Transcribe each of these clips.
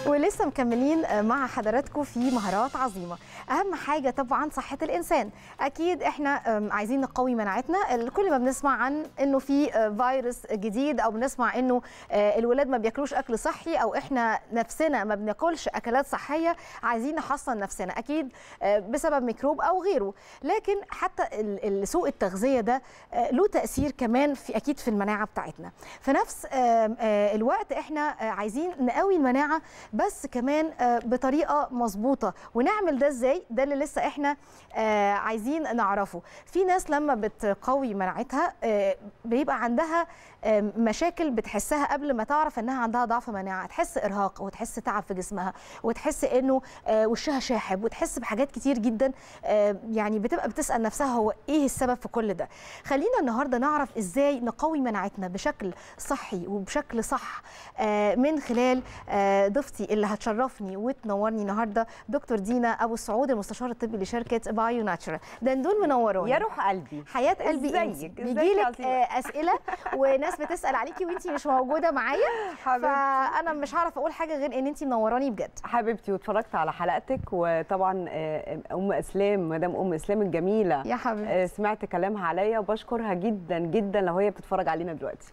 ولسه مكملين مع حضراتكم في مهارات عظيمه اهم حاجه طبعا صحه الانسان اكيد احنا عايزين نقوي مناعتنا كل ما بنسمع عن انه في فيروس جديد او بنسمع انه الولاد ما بياكلوش اكل صحي او احنا نفسنا ما بناكلش اكلات صحيه عايزين نحصن نفسنا اكيد بسبب ميكروب او غيره لكن حتى سوء التغذيه ده له تاثير كمان في اكيد في المناعه بتاعتنا في نفس الوقت احنا عايزين نقوي المناعه بس كمان بطريقه مظبوطه ونعمل ده ازاي ده اللي لسه احنا عايزين نعرفه في ناس لما بتقوي مناعتها بيبقى عندها مشاكل بتحسها قبل ما تعرف انها عندها ضعف مناعه تحس ارهاق وتحس تعب في جسمها وتحس انه وشها شاحب وتحس بحاجات كتير جدا يعني بتبقى بتسال نفسها هو ايه السبب في كل ده خلينا النهارده نعرف ازاي نقوي مناعتنا بشكل صحي وبشكل صح من خلال ضيفتي اللي هتشرفني وتنورني النهارده دكتور دينا ابو السعود المستشار الطبي لشركه بايو ناتشرال ده دول منوروني يا روح قلبي حياه قلبي ازيك بيجي لك اسئله وناس بتسال عليكي وانت مش موجوده معايا فانا مش هعرف اقول حاجه غير ان انت منوراني بجد حبيبتي واتفرجت على حلقتك وطبعا ام اسلام مدام ام اسلام الجميله يا حبيبتي سمعت كلامها عليا وبشكرها جدا جدا لو هي بتتفرج علينا دلوقتي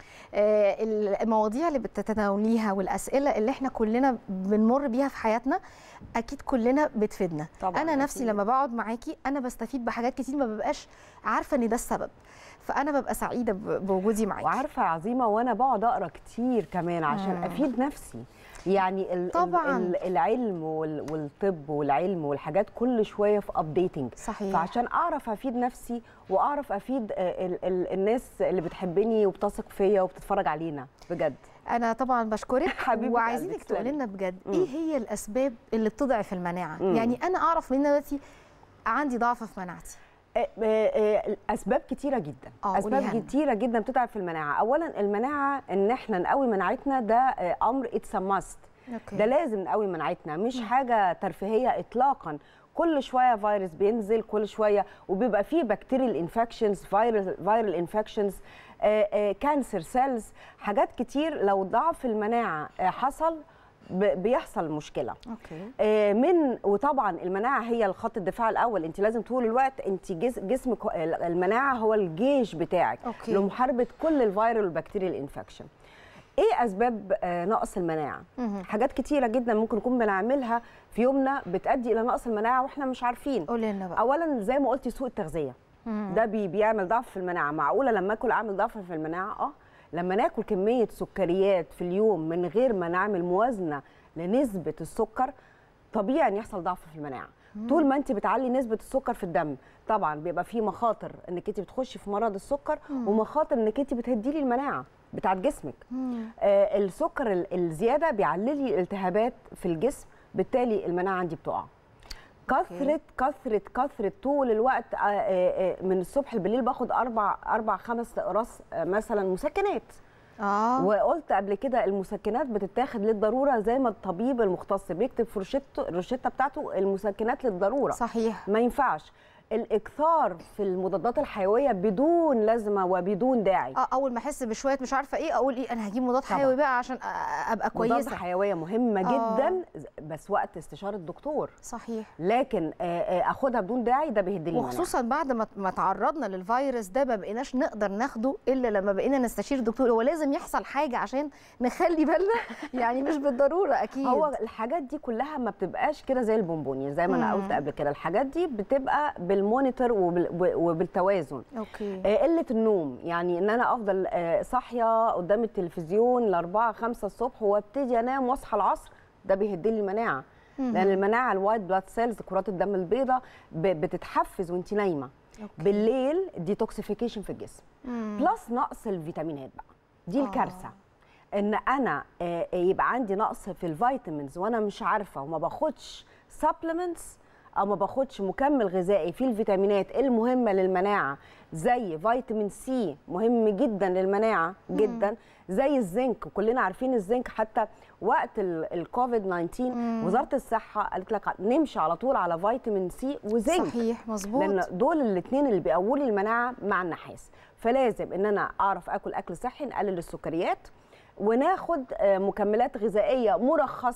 المواضيع اللي بتتناوليها والاسئله اللي احنا كلنا بنمر بيها في حياتنا اكيد كلنا بتفيدنا طبعا انا نفسي أكيد. لما بقعد معاكي انا بستفيد بحاجات كتير ما ببقاش عارفه ان ده السبب فانا ببقى سعيده بوجودي معاكي وعارفه يا عظيمه وانا بقعد اقرا كتير كمان عشان مم. افيد نفسي يعني ال طبعاً. ال العلم وال والطب والعلم والحاجات كل شويه في ابديتنج صحيح فعشان اعرف افيد نفسي واعرف افيد ال ال الناس اللي بتحبني وبتثق فيا وبتتفرج علينا بجد انا طبعا بشكرك حبيبة وعايزينك قلبي، تقولي تسلمي. لنا بجد مم. ايه هي الاسباب اللي بتضعف المناعه مم. يعني انا اعرف من دلوقتي عندي ضعف في مناعتي آه، آه، آه، اسباب كتيره جدا آه، اسباب قوليها لنا. كتيره جدا بتضعف المناعه اولا المناعه ان احنا نقوي مناعتنا ده آه، امر اتس ماست اوكي ده لازم نقوي مناعتنا مش حاجه ترفيهيه اطلاقا كل شويه فيروس بينزل كل شويه وبيبقى فيه بكتيريال انفكشنز فيرال فيرال انفكشنز كانسر سيلز حاجات كتير لو ضعف المناعه آه، حصل ب- بيحصل مشكله اوكي آه، من وطبعا المناعه هي الخط الدفاع الاول انت لازم طول الوقت انت جس- جسمك المناعه هو الجيش بتاعك أوكي. لمحاربه كل الفيرال والبكتيريال انفكشن ايه اسباب آه، نقص المناعه مهم. حاجات كتيره جدا ممكن نكون بنعملها في يومنا بتؤدي الى نقص المناعه واحنا مش عارفين قولي لنا بقى اولا زي ما قلتي سوء التغذيه مم. ده بي بيعمل ضعف في المناعه معقوله لما اكل اعمل ضعف في المناعه اه لما ناكل كميه سكريات في اليوم من غير ما نعمل موازنه لنسبه السكر طبيعي ان يحصل ضعف في المناعه طول ما انت بتعلي نسبه السكر في الدم طبعا بيبقى في مخاطر انك انت بتخشي في مرض السكر ومخاطر انك انت بتهدي لي المناعه بتاعت جسمك مم. آه السكر ال- الزياده بيعلي لي التهابات في الجسم بالتالي المناعه عندي بتقع كثرة كثرة كثرة طول الوقت آه، آه، آه، من الصبح بالليل باخد أربع أربع خمس أقراص آه، مثلا مسكنات اه وقلت قبل كده المسكنات بتتاخد للضرورة زي ما الطبيب المختص بيكتب في روشته الروشته بتاعته المسكنات للضرورة صحيح ما ينفعش الاكثار في المضادات الحيويه بدون لازمه وبدون داعي اه اول ما احس بشويه مش عارفه ايه اقول ايه انا هجيب مضاد طبعا. حيوي بقى عشان أ- ابقى مضادات كويسه حيويه مهمه آه. جدا بس وقت استشاره الدكتور صحيح لكن آه، آه، اخدها بدون داعي ده بيهد لي المناعة. وخصوصا بعد ما ما تعرضنا للفيروس ده ما بقيناش نقدر ناخده الا لما بقينا نستشير الدكتور هو لازم يحصل حاجه عشان نخلي بالنا يعني مش بالضروره اكيد هو الحاجات دي كلها ما بتبقاش كده زي البونبوني زي ما انا مم. قلت قبل كده الحاجات دي بتبقى بالمونيتور وبال- وبالتوازن اوكي آه، قله النوم يعني ان انا افضل آه، صاحيه قدام التلفزيون لأربعة خمسة الصبح وابتدي انام واصحى العصر ده بيهد لي المناعه لان المناعه الوايت بلاد سيلز كرات الدم البيضاء ب- بتتحفز وانت نايمه أوكي. بالليل ديتوكسيفيكيشن في الجسم مم. بلس نقص الفيتامينات بقى دي آه. الكارثه ان انا آه، يبقى عندي نقص في الفيتامينز وانا مش عارفه وما باخدش سبلمنتس او ما باخدش مكمل غذائي فيه الفيتامينات المهمه للمناعه زي فيتامين سي مهم جدا للمناعه جدا زي الزنك وكلنا عارفين الزنك حتى وقت الكوفيد 19 وزاره الصحه قالت لك نمشي على طول على فيتامين سي وزنك صحيح مظبوط لان دول الاثنين اللي بيقووا لي المناعه مع النحاس فلازم ان انا اعرف اكل اكل صحي نقلل السكريات وناخد آه، مكملات غذائيه مرخصه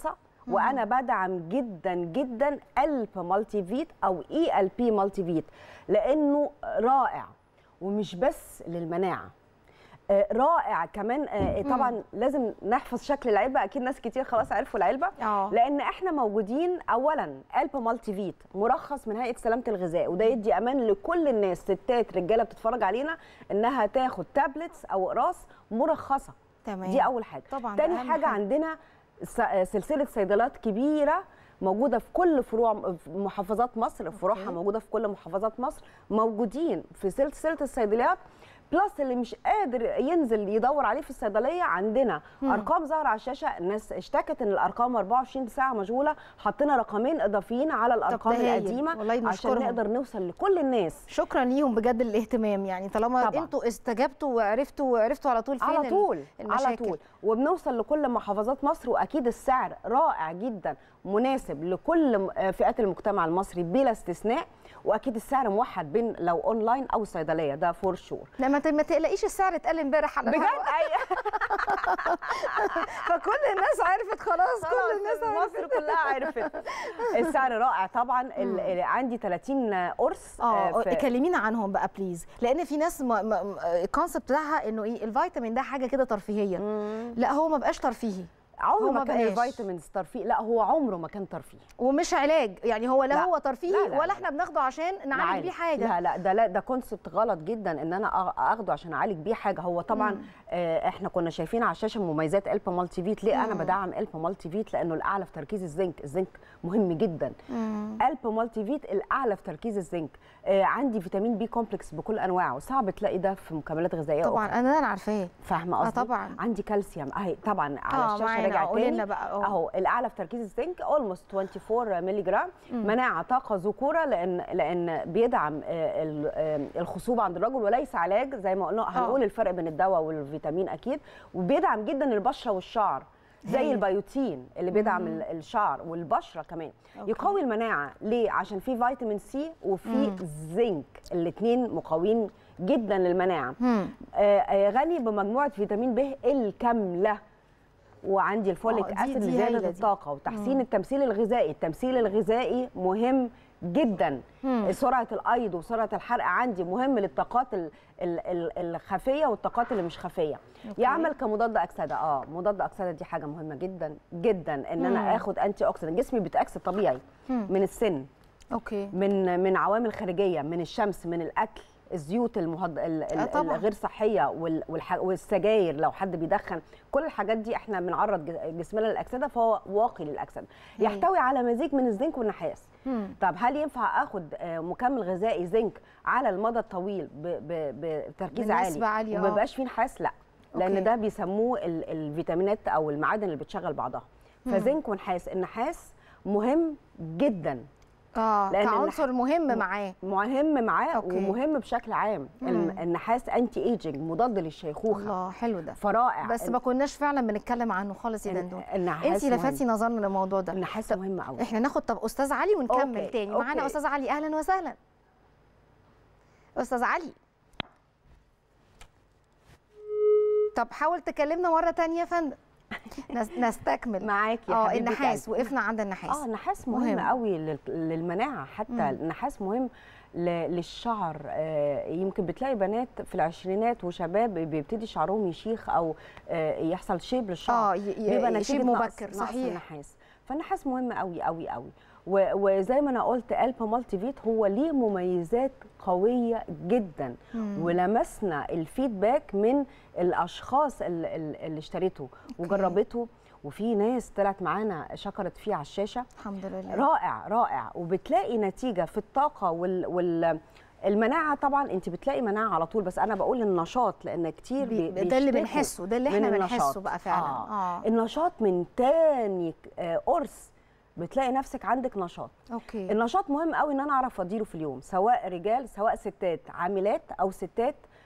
وانا بدعم جدا جدا الب مالتي فيت او اي ال بي مالتي فيت لانه رائع ومش بس للمناعه آه، رائع كمان آه، طبعا لازم نحفظ شكل العلبه اكيد ناس كتير خلاص عرفوا العلبه اه لان احنا موجودين اولا الب مالتي فيت مرخص من هيئه سلامه الغذاء وده يدي امان لكل الناس ستات رجاله بتتفرج علينا انها تاخد تابلتس او اقراص مرخصه تمام دي اول حاجه طبعا ده تاني أهم حاجه عندنا س- سلسله صيدلات كبيره موجوده في كل فروع في محافظات مصر فروعها أوكي. موجوده في كل محافظات مصر موجودين في سلسله الصيدليات بلس اللي مش قادر ينزل يدور عليه في الصيدليه عندنا مم. ارقام ظاهره على الشاشه الناس اشتكت ان الارقام 24 ساعه مشغوله حطينا رقمين اضافيين على الارقام ده هايل. القديمه والله عشان بنشكرهم. نقدر نوصل لكل الناس شكرا ليهم بجد الاهتمام يعني طالما طبعاً. انتوا استجبتوا وعرفتوا وعرفتوا على طول فين على ال- طول على المشاكل. طول وبنوصل لكل محافظات مصر واكيد السعر رائع جدا مناسب لكل م- آه، فئات المجتمع المصري بلا استثناء واكيد السعر موحد بين لو اونلاين او صيدليه ده فور شور لا ما ت- ما تقلقيش السعر اتقل امبارح على بجد الهوا. أي- فكل الناس عرفت خلاص كل الناس عرفت مصر كلها عرفت السعر رائع طبعا ال- ال- عندي 30 قرص اه في- كلمينا عنهم بقى بليز لان في ناس ما- ما- الكونسبت بتاعها انه ايه الفيتامين ده حاجه كده ترفيهيه مم. لا هو ما بقاش ترفيهي عمره هو ما ما كان بقاش. الفيتامينز ترفيه لا هو عمره ما كان ترفيه ومش علاج يعني هو لا, لا. هو ترفيهي لا، لا، ولا لا. احنا بناخده عشان نعالج نعالج. بيه حاجه لا لا ده لا ده كونسبت غلط جدا ان انا أغ- اخده عشان اعالج بيه حاجه هو طبعا مم. آه احنا كنا شايفين على الشاشه مميزات الب مالتي فيت ليه انا مم. بدعم الب مالتي فيت لانه الاعلى في تركيز الزنك الزنك مهم جدا مم. الب مالتي فيت الاعلى في تركيز الزنك آه عندي فيتامين بي كومبلكس بكل انواعه صعب تلاقي ده في مكملات غذائيه طبعا أخرى. انا انا عارفاه فاهمه اه قصدي طبعا عندي كالسيوم اهي طبعا على اه الشاشه معانا راجع قولي تاني لنا بقى اه اهو الاعلى في تركيز الزنك اولموست 24 مللي جرام مناعه طاقه ذكوره لان لان بيدعم آه، ال- آه، الخصوبه عند الرجل وليس علاج زي ما قلنا هنقول الفرق بين الدواء والفيتامين اكيد وبيدعم جدا البشره والشعر زي هايل. البيوتين اللي بيدعم ال- الشعر والبشره كمان أوكي. يقوي المناعه ليه عشان في فيتامين سي وفي زنك الاثنين مقويين جدا للمناعه مم. آه، آه، غني بمجموعه فيتامين ب الكامله وعندي الفوليك آه، دي- اسيد دي هايلة لزياده دي. الطاقه وتحسين التمثيل الغذائي التمثيل الغذائي مهم جدا مم. سرعه الايض وسرعه الحرق عندي مهم للطاقات ال- ال- ال- الخفيه والطاقات اللي مش خفيه أوكي. يعمل كمضاد اكسده اه مضاد اكسده دي حاجه مهمه جدا جدا ان مم. انا اخد انتي اوكسيدنت جسمي بيتاكسد طبيعي مم. من السن اوكي من من عوامل خارجيه من الشمس من الاكل الزيوت المهد... ال... آه ال... طبعاً. الغير صحيه وال... والح... والسجاير لو حد بيدخن كل الحاجات دي احنا بنعرض جس- جسمنا للاكسده فهو واقي للاكسده هي. يحتوي على مزيج من الزنك والنحاس مم. طب هل ينفع اخد آه، مكمل غذائي زنك على المدى الطويل ب... ب... بتركيز بنسبة عالي عالية، وما آه. يبقاش فيه نحاس لا لان أوكي. ده بيسموه ال... الفيتامينات او المعادن اللي بتشغل بعضها فزنك ونحاس النحاس مهم جدا اه لأن كعنصر مهم م- معاه مهم معاه أوكي. ومهم بشكل عام الم- مم. النحاس انتي ايجنج مضاد للشيخوخه الله حلو ده فرائع بس ما كناش فعلا بنتكلم عنه خالص يا ال- دندون النحاس انت مهم. لفتي نظرنا للموضوع ده النحاس مهم قوي احنا ناخد طب استاذ علي ونكمل أوكي، تاني معانا أوكي. استاذ علي اهلا وسهلا استاذ علي طب حاول تكلمنا مره تانية يا فندم نس- نستكمل معاك يا اه حبيبة النحاس قلبي. وقفنا عند النحاس اه النحاس مهم, مهم. مهم. قوي لل- للمناعه حتى مم. النحاس مهم ل- للشعر آه، يمكن بتلاقي بنات في العشرينات وشباب بيبتدي شعرهم يشيخ او آه، يحصل شيب للشعر اه ي- ي- بيبقى شيب نتيجه نقص- مبكر نقص صحيح النحاس فالنحاس مهم قوي قوي قوي و- وزي ما انا قلت الب مالتي فيت هو ليه مميزات قويه جدا مم. ولمسنا الفيدباك من الاشخاص ال- ال- اللي اشتريته وجربته وفي ناس طلعت معانا شكرت فيه على الشاشه الحمد لله رائع رائع وبتلاقي نتيجه في الطاقه وال, وال المناعه طبعا انت بتلاقي مناعه على طول بس انا بقول النشاط لان كتير بي- بي ده اللي بيشتكوا بنحسه ده اللي من احنا النشاط. بنحسه بقى فعلا آه. اه النشاط من تاني آه، قرص بتلاقي نفسك عندك نشاط اوكي النشاط مهم قوي ان انا اعرف اديره في اليوم سواء رجال سواء ستات عاملات او ستات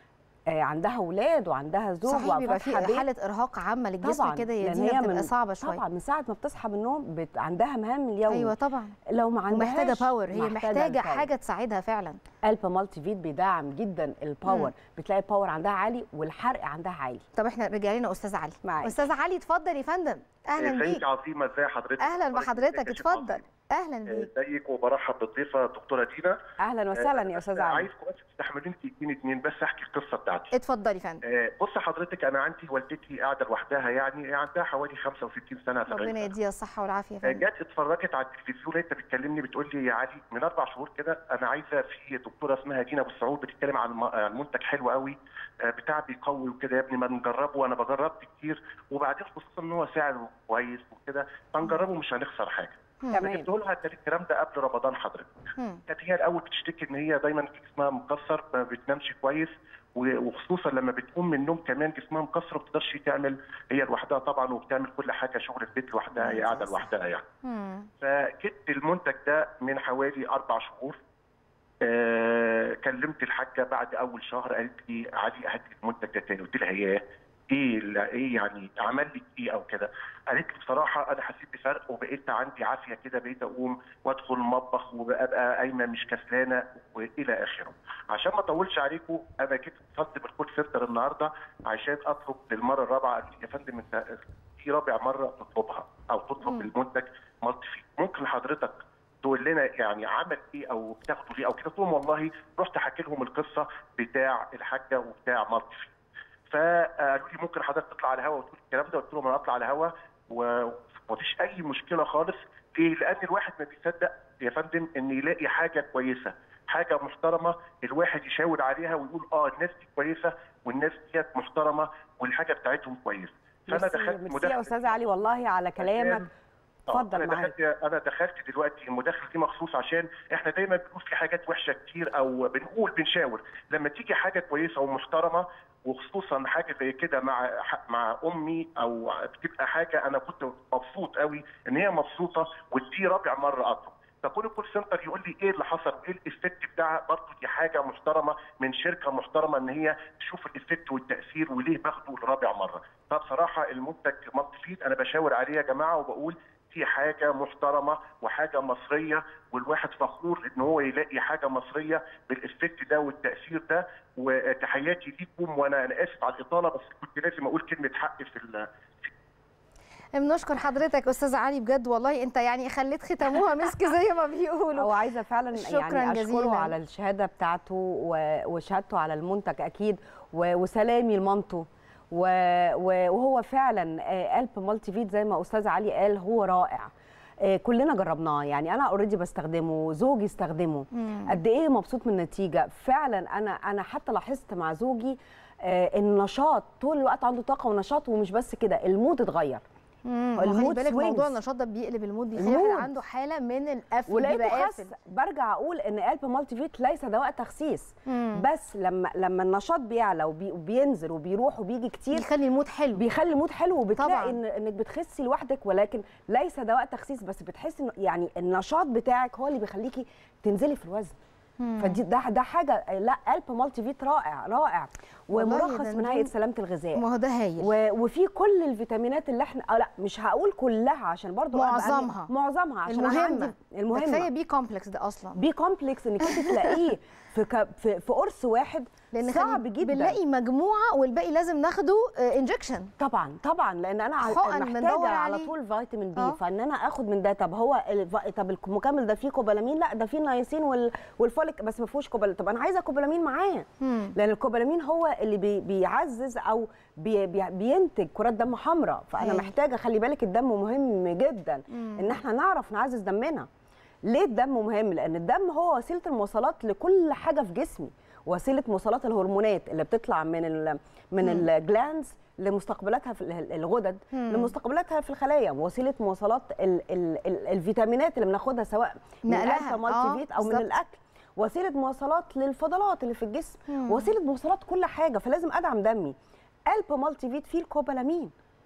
آه، عندها اولاد وعندها زوج صحيح بيبقى في وفاتحه بيت حاله ارهاق عامه للجسم طبعا كده هي لأن دي هي بتبقى من- صعبه شويه طبعا من ساعه ما بتصحى من النوم بت... عندها مهام اليوم ايوه طبعا لو ما عندهاش ومحتاجه باور هي محتاجه الباور. حاجه تساعدها فعلا قلب مالتي فيت بيدعم جدا الباور مم. بتلاقي الباور عندها عالي والحرق عندها عالي طب احنا رجع لنا استاذ علي معاك. استاذ علي اتفضل يا فندم اهلا ازيك بيك يا عظيمه ازي حضرتك اهلا أخبارك بحضرتك إيه يا شيخ اتفضل عظيم؟ اهلا بيك ازيك وبرحب بالضيفه دكتوره دينا اهلا وسهلا يا آه، استاذ بس علي عايزكم بس تستحملوني دقيقتين اتنين بس احكي القصه بتاعتي اتفضلي يا فندم آه، بص حضرتك انا عندي والدتي قاعده لوحدها يعني عندها حوالي 65 سنه 70 ربنا سنه يديها الصحه والعافيه يا آه، فندم جت اتفرجت على التلفزيون انت بتكلمني بتقول لي يا علي من اربع شهور كده انا عايزه في دكتوره اسمها دينا ابو السعود بتتكلم عن الم- عن منتج حلو قوي آه، بتاع بيقوي وكده يا ابني ما نجربه وانا بجربت كتير وبعدين خصوصا ان هو سعره كويس وكده فنجربه مش هنخسر حاجه تمام جبت لها الكلام ده قبل رمضان حضرتك مم. كانت هي الاول بتشتكي ان هي دايما جسمها مكسر ما بتنامش كويس و- وخصوصا لما بتقوم من النوم كمان جسمها مكسر ما بتقدرش تعمل هي لوحدها طبعا وبتعمل كل حاجه شغل البيت لوحدها هي قاعده لوحدها يعني مم. فجبت المنتج ده من حوالي اربع شهور آه كلمت الحاجه بعد اول شهر قالت لي علي هات لي المنتج ده تاني قلت لها ايه ايه لا ايه يعني عمل لك ايه او كده قالت لي بصراحه انا حسيت بفرق وبقيت عندي عافيه كده بقيت اقوم وادخل المطبخ وابقى قايمه مش كسلانه والى اخره عشان ما اطولش عليكم انا جيت اتصلت بالكول سنتر النهارده عشان اطلب للمره الرابعه قالت لي يا فندم انت دي رابع مره تطلبها او تطلب مم. المنتج مالتي فيت ممكن حضرتك تقول لنا يعني عمل ايه او بتاخده ليه او كده قلت لهم والله رحت حكي لهم القصه بتاع الحاجه وبتاع مالتي فيت فقالوا لي ممكن حضرتك تطلع على الهواء وتقول الكلام ده قلت لهم انا اطلع على الهواء ومفيش اي مشكله خالص ليه؟ لان الواحد ما بيصدق يا فندم ان يلاقي حاجه كويسه حاجه محترمه الواحد يشاور عليها ويقول اه الناس دي كويسه والناس ديت محترمه والحاجه بتاعتهم كويسه فانا ميرسي دخلت ميرسي يا استاذ علي والله على كلامك آه، اتفضل انا معاك دخلت انا دخلت دلوقتي المداخله دي مخصوص عشان احنا دايما بنقول في حاجات وحشه كتير او بنقول بنشاور لما تيجي حاجه كويسه ومحترمه وخصوصا حاجه زي كده مع مع امي او بتبقى حاجه انا كنت مبسوط قوي ان هي مبسوطه ودي رابع مره اطلب فكل الكول سنتر يقول لي ايه اللي حصل وايه الايفكت بتاعها برضه دي حاجه محترمه من شركه محترمه ان هي تشوف الايفكت والتاثير وليه باخده لرابع مره فبصراحه المنتج مالتي فيت انا بشاور عليه يا جماعه وبقول دي حاجه محترمه وحاجه مصريه والواحد فخور ان هو يلاقي حاجه مصريه بالافكت ده والتاثير ده وتحياتي ليكم وانا انا اسف على الاطاله بس كنت لازم اقول كلمه حق في ال- بنشكر حضرتك استاذ علي بجد والله انت يعني خليت ختموها مسك زي ما بيقولوا هو عايزه فعلا شكراً يعني اشكره جزيلاً. على الشهاده بتاعته و- وشهادته على المنتج اكيد و- وسلامي لمامته و- و- وهو فعلا آه، قلب مالتي فيت زي ما استاذ علي قال هو رائع آه، كلنا جربناه يعني انا اوريدي بستخدمه زوجي استخدمه مم. قد ايه مبسوط من النتيجه فعلا انا انا حتى لاحظت مع زوجي آه، النشاط طول الوقت عنده طاقه ونشاط ومش بس كده المود اتغير مم، خلي المود بالك موضوع swings. النشاط ده بيقلب المود بيخلي المود. الواحد عنده حاله من القفل ولقيته بيبقى خس قافل برجع اقول ان قلب مالتي فيت ليس دواء تخسيس مم. بس لما لما النشاط بيعلى وبي- وبينزل وبيروح وبيجي كتير بيخلي المود حلو بيخلي المود حلو طبعاً. وبتلاقي إن انك بتخسي لوحدك ولكن ليس دواء تخسيس بس بتحسي إنه يعني النشاط بتاعك هو اللي بيخليكي تنزلي في الوزن فدي ده ده حاجه لا قلب مالتي فيت رائع رائع والله ده ومرخص من نجوم. هيئه سلامه الغذاء ما هو ده هايل و- وفي كل الفيتامينات اللي احنا آه لا مش هقول كلها عشان برضو أبقى أمين- معظمها. معظمها عشان أنا المهمه عندي ده المهمه كفايه بي كومبلكس ده اصلا بي كومبلكس انك انت تلاقيه في ك... في, في قرص واحد لان صعب خلي- جدا بنلاقي مجموعه والباقي لازم ناخده انجكشن طبعا طبعا لان انا ع- حقن محتاجه بندور على عليه. طول فيتامين بي آه. فان انا اخد من ده طب هو الف... طب المكمل ده فيه كوبالامين لا ده فيه النياسين وال... والفوليك بس ما فيهوش كوبالامين طب انا عايزه كوبالامين معاه مم. لان الكوبالامين هو اللي بي... بيعزز او بي... بي... بينتج كرات دم حمراء فانا أيوة. محتاجه خلي بالك الدم مهم جدا مم. ان احنا نعرف نعزز دمنا ليه الدم مهم لان الدم هو وسيله المواصلات لكل حاجه في جسمي وسيله مواصلات الهرمونات اللي بتطلع من ال من الجلانز لمستقبلاتها في ال- الغدد مم. لمستقبلاتها في الخلايا وسيله مواصلات ال ال ال الفيتامينات اللي بناخدها سواء من نقلها. الألفا آه، مالتي فيت او من بالظبط. الاكل وسيله مواصلات للفضلات اللي في الجسم مم. وسيله مواصلات كل حاجه فلازم ادعم دمي قلب مالتي فيت فيه الكوبالامين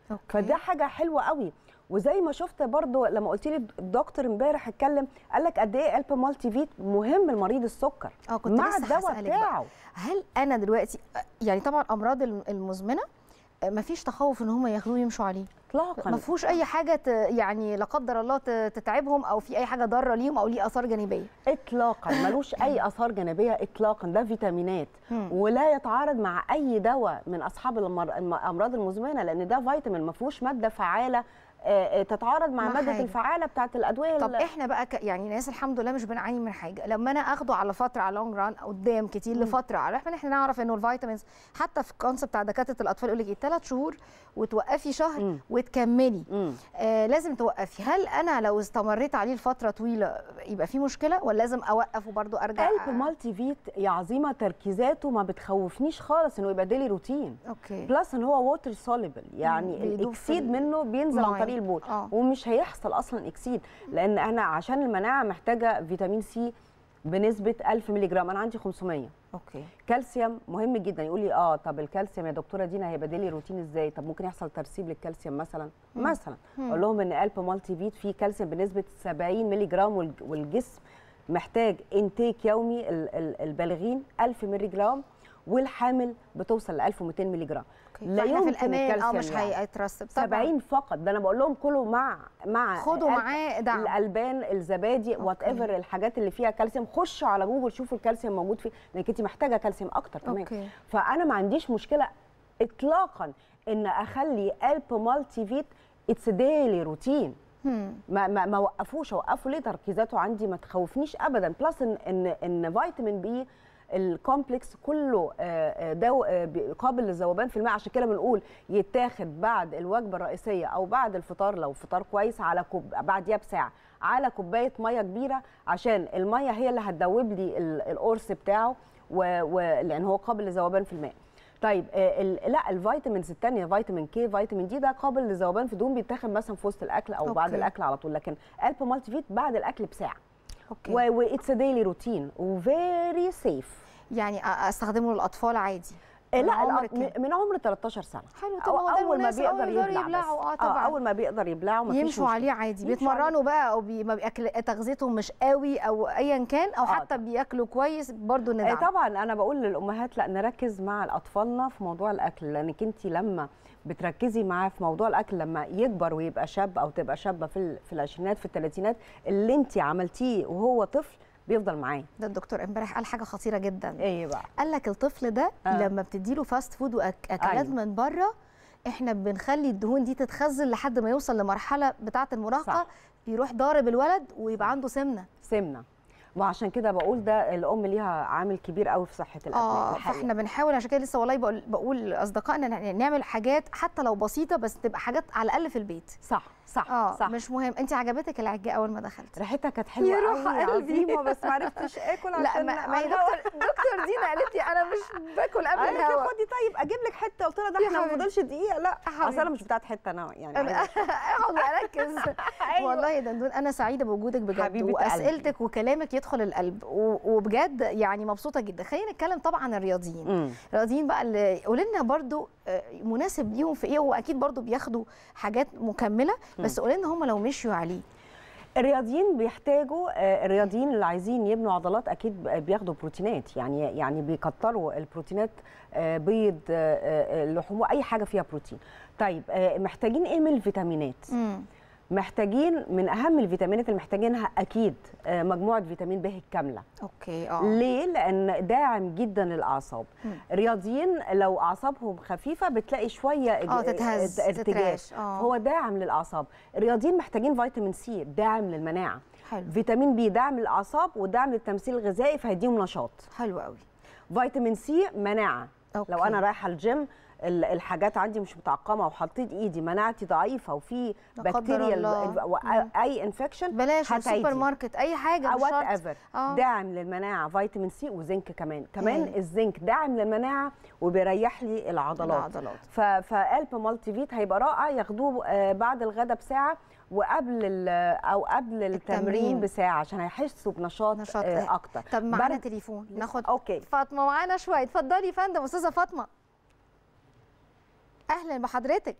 أوكي. فده حاجه حلوه قوي وزي ما شفت برضو لما قلت لي الدكتور امبارح اتكلم قال لك قد ايه الب مالتي فيت مهم لمريض السكر اه كنت مع لسه الدواء هسألك بقى. بتاعه هل انا دلوقتي يعني طبعا امراض الم- المزمنه ما فيش تخوف ان هم ياخدوه يمشوا عليه اطلاقا ما فيهوش اي حاجه ت- يعني لا قدر الله ت- تتعبهم او في اي حاجه ضاره ليهم او ليه اثار جانبيه اطلاقا ملوش اي اثار جانبيه اطلاقا ده فيتامينات مم. ولا يتعارض مع اي دواء من اصحاب المر- الامراض المزمنه لان ده فيتامين ما فيهوش ماده فعاله آه، آه، تتعارض مع مع ماده حاجة. الفعاله بتاعه الادويه طب ال- احنا بقى ك... يعني ناس الحمد لله مش بنعاني من حاجه لما انا اخده على فتره على لونج ران قدام كتير لفتره على رغم ان احنا نعرف انه الفيتامينز حتى في الكونسيبت بتاع دكاتره الاطفال يقول لك ايه ثلاث شهور وتوقفي شهر مم. وتكملي مم. آه لازم توقفي هل انا لو استمريت عليه لفتره طويله يبقى في مشكله ولا لازم اوقف وبرده ارجع قلب مالتي فيت يا عظيمه تركيزاته ما بتخوفنيش خالص انه يبقى ديلي روتين اوكي بلس ان هو ووتر سوليبل يعني بيدوب في الاكسيد ال- منه بينزل عن مية. طريق البول آه. ومش هيحصل اصلا اكسيد لان انا عشان المناعه محتاجه فيتامين سي بنسبه 1000 مللي جرام انا عندي 500 اوكي كالسيوم مهم جدا يقول لي اه طب الكالسيوم يا دكتوره دينا هيبقى لي روتين ازاي طب ممكن يحصل ترسيب للكالسيوم مثلا مثلا اقول لهم ان الب مالتي فيت فيه كالسيوم بنسبه 70 مللي جرام والج- والجسم محتاج انتيك يومي ال- ال- البالغين 1000 مللي جرام والحامل بتوصل ل 1200 مللي جرام أوكي. فاحنا في الامان اه الكالسيوم مش يعني. هيترسب طبعاً. 70 فقط ده انا بقول لهم كلوا مع مع خدوا ال- معاه دعم. الالبان الزبادي وات ايفر الحاجات اللي فيها كالسيوم خشوا على جوجل شوفوا الكالسيوم موجود فيه لانك انت محتاجه كالسيوم اكتر كمان أوكي. فانا ما عنديش مشكله اطلاقا ان اخلي الب مالتي فيت اتس ديلي روتين هم. ما ما ما وقفوش اوقفوا ليه تركيزاته عندي ما تخوفنيش ابدا بلس ان ان ان فيتامين بي الكومبلكس كله آه، آه، دو آه، بي- قابل للذوبان في الماء عشان كده بنقول يتاخد بعد الوجبه الرئيسيه او بعد الفطار لو فطار كويس على كوب بعديها بساعه على كوبايه ميه كبيره عشان الميه هي اللي هتدوب لي ال- القرص بتاعه و... و... لان هو قابل للذوبان في الماء طيب آه، ال... لا الفيتامينز الثانيه فيتامين كي فيتامين دي ده قابل للذوبان في الدهون بيتاخد مثلا في وسط الاكل او بعد أوكي. الاكل على طول لكن الب مالتي فيت بعد الاكل بساعه اوكي واتس ديلي روتين وفيري سيف يعني أ- استخدمه للاطفال عادي لا من عمر لا كام؟ من عمر 13 سنه حلو أو طبعا هو ده اول ما المناسب، أول بيقدر يقدروا يبلع يبلعوا، بس. اه طبعا اول ما بيقدر يبلعوا مفيش يمشوا مشكلة. عليه عادي يمشوا بيتمرنوا بقى او بي... ما بياكل تغذيتهم مش قوي او ايا كان او آه حتى طبعا. بياكلوا كويس برضو آه، ندعم طبعا انا بقول للامهات لا نركز مع الاطفالنا في موضوع الاكل لانك انت لما بتركزي معاه في موضوع الاكل لما يكبر ويبقى شاب او تبقى شابه في ال- في العشرينات في الثلاثينات اللي انت عملتيه وهو طفل بيفضل معاه ده الدكتور امبارح قال حاجه خطيره جدا ايه بقى قال لك الطفل ده آه. لما بتديله فاست فود واكلات أيوة. أيوه. من بره احنا بنخلي الدهون دي تتخزن لحد ما يوصل لمرحله بتاعه المراهقه صح. يروح ضارب الولد ويبقى عنده سمنه سمنه وعشان كده بقول ده الام ليها عامل كبير قوي في صحه الابناء اه الحقيقة. فاحنا بنحاول عشان كده لسه والله بقول بقول لاصدقائنا إن نعمل حاجات حتى لو بسيطه بس تبقى حاجات على الاقل في البيت صح صح اه صح مش مهم انت عجبتك العجه اول ما دخلت ريحتها كانت حلوه يا قوي روح يا قلبي. عظيمه بس ما عرفتش اكل لا عشان ما, ما هي دكتور دكتور دينا قالت لي انا مش باكل قبل قالت لي الهوا خدي طيب اجيب لك حته قلت لها ده يا احنا ما حبيبتي. فاضلش دقيقه لا يا اصل انا حبيبتي. مش بتاعت حته انا يعني اقعد عايزة- اركز أيوة. والله يا دندون انا سعيده بوجودك بجد حبيبة واسئلتك وكلامك يدخل القلب و- وبجد يعني مبسوطه جدا خلينا نتكلم طبعا عن الرياضيين مم. الرياضيين بقى اللي قولي لنا برضو آه، مناسب ليهم في ايه هو اكيد برضو بياخدوا حاجات مكمله بس قولي لنا هم لو مشيوا عليه الرياضيين بيحتاجوا آه، الرياضيين اللي عايزين يبنوا عضلات اكيد ب- بياخدوا بروتينات يعني يعني بيكتروا البروتينات آه، بيض آه، آه، لحوم اي حاجه فيها بروتين طيب آه، محتاجين ايه من الفيتامينات امم محتاجين من اهم الفيتامينات اللي محتاجينها اكيد آه، مجموعه فيتامين ب الكامله اوكي اه ليه؟ لأن داعم جدا للأعصاب. الرياضيين لو أعصابهم خفيفة بتلاقي شوية اه تتهز ارتجاج تتراش اه هو داعم للأعصاب. الرياضيين محتاجين فيتامين سي داعم للمناعة. حلو فيتامين بي داعم للأعصاب ودعم للتمثيل الغذائي فهيديهم نشاط. حلو قوي فيتامين سي مناعة. أوكي. لو أنا رايحة الجيم ال- الحاجات عندي مش متعقمه وحطيت ايدي مناعتي ضعيفه وفي لا قدر بكتيريا الله. ال- و- اي انفكشن بلاش هتعيدي. السوبر ماركت اي حاجه مش وات شرط ايفر آه. داعم للمناعه فيتامين سي وزنك كمان كمان هايل. الزنك داعم للمناعه وبيريح لي العضلات العضلات. ف... فالب مالتي فيت هيبقى رائع ياخدوه آه، بعد الغداء بساعه وقبل ال- او قبل التمرين التمرين. بساعه عشان هيحسوا بنشاط نشاط آه، اكتر طب معانا برد- تليفون ناخد اوكي فاطمه معانا شويه اتفضلي يا فندم استاذه فاطمه اهلا بحضرتك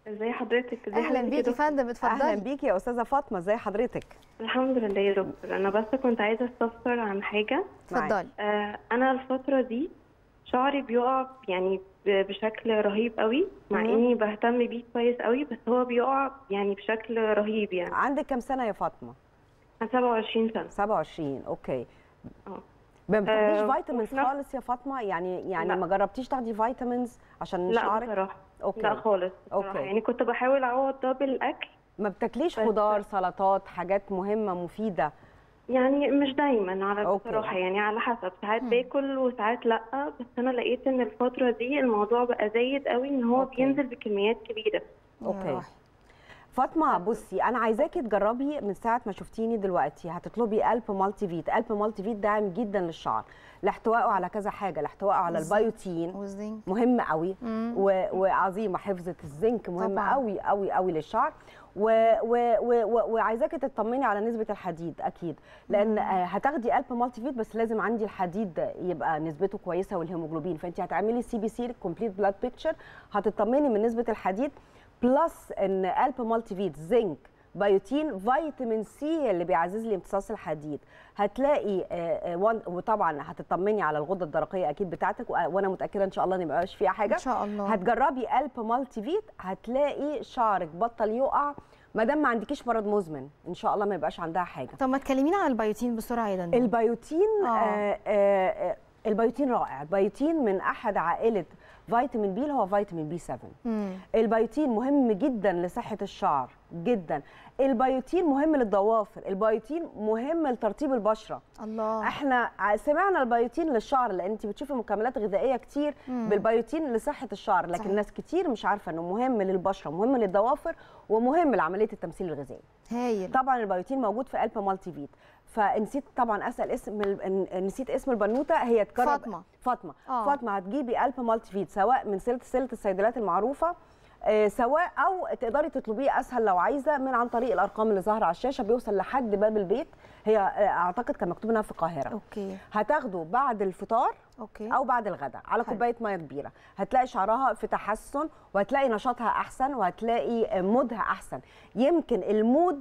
ازي حضرتك ازي اهلا حضرتك يا بيكي دكتور؟ فندم اهلا اتفضلي بيكي يا استاذه فاطمه ازي حضرتك الحمد لله يا دكتور انا بس كنت عايزه استفسر عن حاجه اتفضلي آه انا الفتره دي شعري بيقع يعني ب- بشكل رهيب قوي مع مم. اني بهتم بيه كويس قوي بس هو بيقع يعني بشكل رهيب يعني عندك كام سنه يا فاطمه انا 27 سنه 27 اوكي اه ما بتاخديش آه، فيتامينز وفي نفس- خالص يا فاطمه يعني يعني لا. ما جربتيش تاخدي فيتامينز عشان لا شعرك بصراحه اوكي لا خالص بصراحة. أوكي. يعني كنت بحاول اعوض ده بالاكل ما بتاكليش بس- خضار سلطات حاجات مهمه مفيده يعني مش دايما على أوكي. بصراحه يعني على حسب ساعات مم. باكل وساعات لا بس انا لقيت ان الفتره دي الموضوع بقى زايد قوي ان هو أوكي. بينزل بكميات كبيره يا أوكي. روحي. فاطمه بصي انا عايزاكي تجربي من ساعه ما شفتيني دلوقتي هتطلبي قلب مالتي فيت قلب مالتي فيت داعم جدا للشعر لاحتوائه على كذا حاجه لاحتوائه على بالظبط. البيوتين والزنك مهم قوي مم. و- وعظيمه حفظه الزنك مهمه طبعاً. قوي قوي قوي للشعر و- و- و- و- وعايزاكي تطمني على نسبه الحديد اكيد لان آه، هتاخدي قلب مالتي فيت بس لازم عندي الحديد يبقى نسبته كويسه والهيموجلوبين فانت هتعملي سي بي سي كومبليت بلاد بيكتشر هتطمني من نسبه الحديد بلس ان قلب مالتي فيت زنك بيوتين فيتامين سي اللي بيعزز لي امتصاص الحديد هتلاقي آه، آه، وان- وطبعا هتطمني على الغده الدرقيه اكيد بتاعتك وأ- وانا متاكده ان شاء الله ان ما يبقاش فيها حاجه ان شاء الله هتجربي قلب مالتي فيت هتلاقي شعرك بطل يقع ما دام ما عندكيش مرض مزمن ان شاء الله ما يبقاش عندها حاجه طب ما تكلمينا عن البيوتين بسرعه يا دندون البيوتين آه. آه آه آه البيوتين رائع البيوتين من احد عائله فيتامين بي اللي هو فيتامين بي 7 مم. البيوتين مهم جدا لصحه الشعر جدا البيوتين مهم للضوافر البيوتين مهم لترطيب البشره الله احنا ع- سمعنا البيوتين للشعر لان انت بتشوفي مكملات غذائيه كتير مم. بالبيوتين لصحه الشعر لكن صحيح. ناس كتير مش عارفه انه مهم للبشره مهم للضوافر ومهم لعمليه التمثيل الغذائي هايل طبعا البيوتين موجود في قلب مالتي فيت فنسيت طبعا اسال اسم ال- ن- نسيت اسم البنوته هي تجرب فاطمة. فاطمه آه. فاطمه هتجيبي قلب مالتي فيت سواء من سلسله سلسله الصيدليات المعروفه آه، سواء او تقدري تطلبيه اسهل لو عايزه من عن طريق الارقام اللي ظاهره على الشاشه بيوصل لحد باب البيت هي آه، اعتقد كان مكتوب انها في القاهره اوكي هتاخده بعد الفطار اوكي او بعد الغداء على حلو. كوبايه ميه كبيره هتلاقي شعرها في تحسن وهتلاقي نشاطها احسن وهتلاقي مودها احسن يمكن المود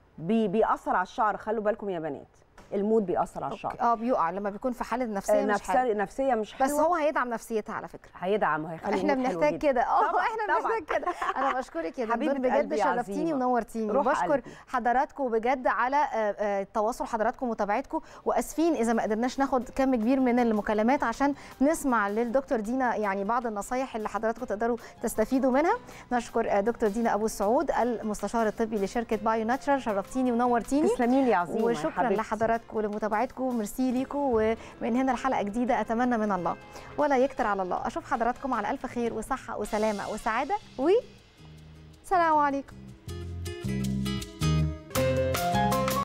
بي بيأثر على الشعر خلوا بالكم يا بنات المود بيأثر على الشعر أوكي. اه بيقع لما بيكون في حاله نفسيه مش حلوه نفسيه نفسيه مش حلوه بس هو هيدعم نفسيتها على فكره هيدعم وهيخلي احنا المود حلو بنحتاج جدا. كده اه طبعاً، احنا طبعاً. بنحتاج كده انا بشكرك يا حبيبة دندون بجد قلبي يا شرفتيني عظيمة. ونورتيني روح وبشكر قلبي. حضراتكم بجد على آه، آه، تواصل حضراتكم ومتابعتكم واسفين اذا ما قدرناش ناخد كم كبير من المكالمات عشان نسمع للدكتور دينا يعني بعض النصايح اللي حضراتكم تقدروا تستفيدوا منها نشكر آه، دكتور دينا ابو السعود المستشار الطبي لشركه بايو ناتشرال شرفتيني ونورتيني تسلمي لي يا عظيمه يا وشكرا حبيبتي. لحضراتكم ولمتابعتكم ميرسي ليكم ومن هنا الحلقه جديده اتمنى من الله ولا يكتر على الله اشوف حضراتكم على الف خير وصحه وسلامه وسعاده و سلام عليكم